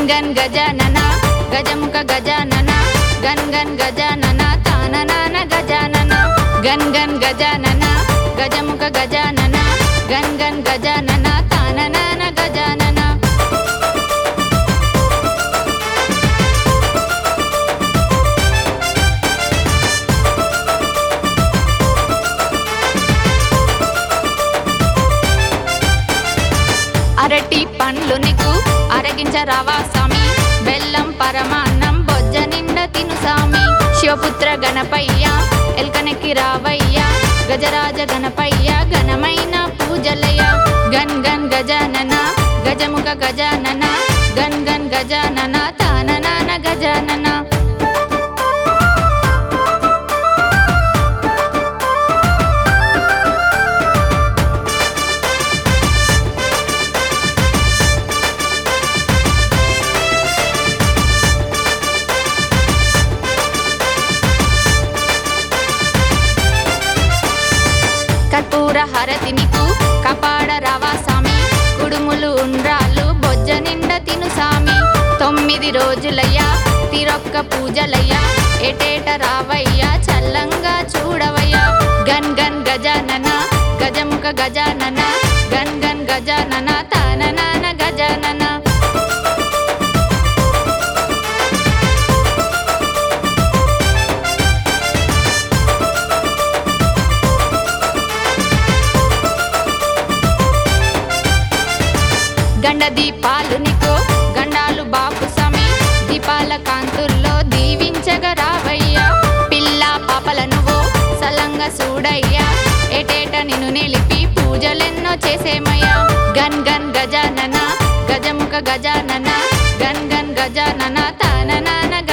gun Gajanana Gajamukha Gajanana గన్ గన్ గజానన తాననాన గజానన గన్ గన్ గజానన గజముఖ గజానన గన్ గన్ గజానన తాననాన గజానన అరటి పండ్లు నీకు అరగించరావా స్వామి బెల్లం పరమాన్నం బొజ్జ నిండా తిను స్వామి శివపుత్ర గణపయ్య ఎల్కనెక్కి రావయ్య గజరాజ గణపయ్య ఘనమైన పూజలయ గన్ గన్ గజానన గజముఖ గజానన గన్ గన్ గజానన తాననాన గజానన కర్పూర హరతి నీకు కపాడ రావా స్వామి కుడుములు ఉండ్రాళ్ళు బొజ్జ నిండా తిను స్వామి తొమ్మిది రోజులయ్యా తిరొక్క పూజలయ్యా ఎటేట రావయ్యా చల్లంగా చూడవయ్యా గన్ గన్ గజానన గజముఖ గజానన గన్ గన్ గజానన తాననాన గజానన గండ దీపాలు నీకు గండాలు బాపు సమి దీపాల కాంతుల్లో దీవించగ రావయ్యా పిల్ల పాపల నువ్వు సలంగా చూడయ్యా ఎటేట నిన్ను నిలిపి పూజలెన్నో చేసేమయ్యా గన్ గన్ గజానన గజముఖ గజానన గన్ గన్ గజానన తాననాన